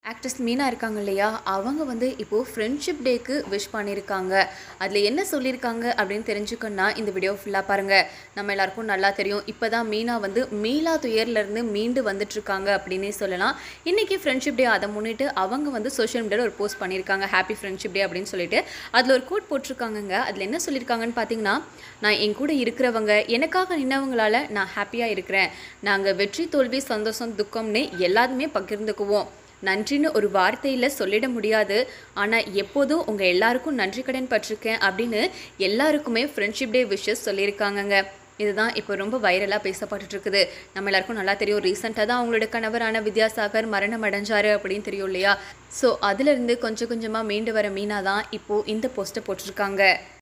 actress Meena இருக்காங்க இல்லையா அவங்க வந்து இப்போது ஃப்ரெண்ட்ஷிப் டேக்கு விஷ் பண்ணியிருக்காங்க அதில் என்ன சொல்லியிருக்காங்க அப்படின்னு தெரிஞ்சுக்கணுன்னா இந்த வீடியோ ஃபுல்லாக பாருங்கள் நம்ம எல்லாருக்கும் நல்லா தெரியும் இப்போ தான் மீனா வந்து மீளா துயர்லேருந்து மீண்டு வந்துட்டுருக்காங்க அப்படின்னே சொல்லலாம் இன்றைக்கி ஃப்ரெண்ட்ஷிப் டே அதை முன்னிட்டு அவங்க வந்து சோஷியல் மீடியாவில் ஒரு போஸ்ட் பண்ணியிருக்காங்க ஹாப்பி ஃப்ரெண்ட்ஷிப் டே அப்படின்னு சொல்லிட்டு அதில் ஒரு கோட் போட்டிருக்காங்கங்க அதில் என்ன சொல்லியிருக்காங்கன்னு பார்த்தீங்கன்னா நான் என் கூட இருக்கிறவங்க எனக்காக நின்னவங்களால நான் ஹாப்பியாக இருக்கிறேன் நாங்கள் வெற்றி தோல்வி சந்தோஷம் துக்கம்னு எல்லாருமே பகிர்ந்துக்குவோம் நன்றின்னு ஒரு வார்த்தையில் சொல்லிட முடியாது ஆனால் எப்போதும் உங்கள் எல்லாருக்கும் நன்றி கடன் பட்டிருக்கேன் அப்படின்னு எல்லாருக்குமே ஃப்ரெண்ட்ஷிப் டே விஷஸ் சொல்லியிருக்காங்கங்க இதுதான் இப்போ ரொம்ப வைரலாக பேசப்பட்டுட்டு இருக்குது நம்ம எல்லாருக்கும் நல்லா தெரியும் ரீசெண்டாக தான் அவங்களோட கணவரான வித்யாசாகர் மரணம் அடைஞ்சாரு அப்படின்னு தெரியும் இல்லையா ஸோ அதுலேருந்து கொஞ்சம் கொஞ்சமாக மீண்டு வர மீனா தான் இப்போது இந்த போஸ்ட்டை போட்டிருக்காங்க